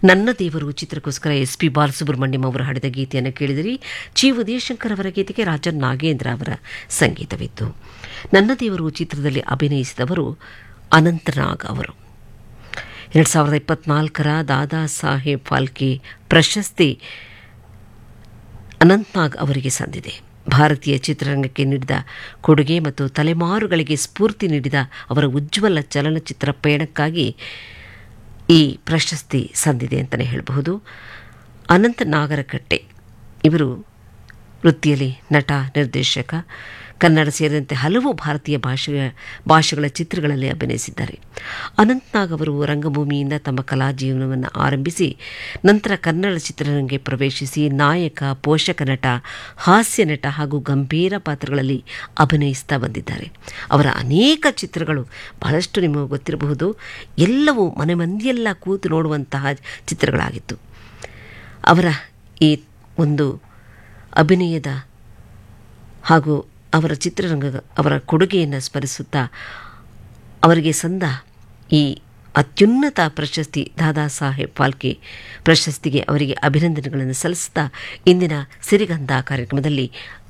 ನನ್ನ ದೇವರು ಚಿತ್ರಕ್ಕೋಸ್ಕರ S P Balasubrahmanyam ಅವರು ಹಾಡಿದ ಗೀತೆಯನ್ನು ಕೇಳಿದಿರಿ ಚಿ ಉದಯಶಂಕರ್ ಅವರ ಗೀತೆಗೆ ರಾಜನ್ ನಾಗೇಂದ್ರ ಅವರ ಸಂಗೀತವಿತ್ತು ನನ್ನ ದೇವರು ಚಿತ್ರದಲ್ಲಿ ಅಭಿನಯಿಸಿದವರು ಅನಂತನಾಗ್ ಅವರು ಎರಡು ಸಾವಿರದ ಇಪ್ಪತ್ನಾಲ್ಕರ ದಾದಾ ಸಾಹೇಬ್ ಫಾಲ್ಕೆ ಪ್ರಶಸ್ತಿ ಅನಂತ್ನಾಗ್ ಅವರಿಗೆ ಸಂದಿದೆ ಭಾರತೀಯ ಚಿತ್ರರಂಗಕ್ಕೆ ನೀಡಿದ ಕೊಡುಗೆ ಮತ್ತು ತಲೆಮಾರುಗಳಿಗೆ ಸ್ಫೂರ್ತಿ ನೀಡಿದ ಅವರ ಉಜ್ವಲ ಚಲನಚಿತ್ರ ಪಯಣಕ್ಕಾಗಿ ಈ ಪ್ರಶಸ್ತಿ ಸಂದಿದೆ ಅಂತಲೇ ಹೇಳಬಹುದು ಅನಂತ ನಾಗರಕಟ್ಟೆ ಇವರು ವೃತ್ತಿಯಲ್ಲಿ ನಟ ನಿರ್ದೇಶಕ ಕನ್ನಡ ಸೇರಿದಂತೆ ಹಲವು ಭಾರತೀಯ ಭಾಷೆಗಳ ಭಾಷೆಗಳ ಚಿತ್ರಗಳಲ್ಲಿ ಅಭಿನಯಿಸಿದ್ದಾರೆ ಅನಂತ್ನಾಗ್ ಅವರು ರಂಗಭೂಮಿಯಿಂದ ತಮ್ಮ ಕಲಾ ಜೀವನವನ್ನು ಆರಂಭಿಸಿ ನಂತರ ಕನ್ನಡ ಚಿತ್ರರಂಗಕ್ಕೆ ಪ್ರವೇಶಿಸಿ ನಾಯಕ ಪೋಷಕ ನಟ ಹಾಸ್ಯ ನಟ ಹಾಗೂ ಗಂಭೀರ ಪಾತ್ರಗಳಲ್ಲಿ ಅಭಿನಯಿಸ್ತಾ ಬಂದಿದ್ದಾರೆ ಅವರ ಅನೇಕ ಚಿತ್ರಗಳು ಬಹಳಷ್ಟು ನಿಮಗೆ ಗೊತ್ತಿರಬಹುದು ಎಲ್ಲವೂ ಮನೆ ಮಂದಿಯೆಲ್ಲ ಕೂತು ನೋಡುವಂತಹ ಚಿತ್ರಗಳಾಗಿತ್ತು ಅವರ ಈ ಒಂದು ಅಭಿನಯದ ಹಾಗೂ ಅವರ ಚಿತ್ರರಂಗ ಅವರ ಕೊಡುಗೆಯನ್ನು ಸ್ಮರಿಸುತ್ತಾ ಅವರಿಗೆ ಸಂದ ಈ ಅತ್ಯುನ್ನತ ಪ್ರಶಸ್ತಿ ದಾದಾ ಸಾಹೇಬ್ ಫಾಲ್ಕೆ ಪ್ರಶಸ್ತಿಗೆ ಅವರಿಗೆ ಅಭಿನಂದನೆಗಳನ್ನು ಸಲ್ಲಿಸುತ್ತಾ ಇಂದಿನ ಸಿರಿಗಂಧ ಕಾರ್ಯಕ್ರಮದಲ್ಲಿ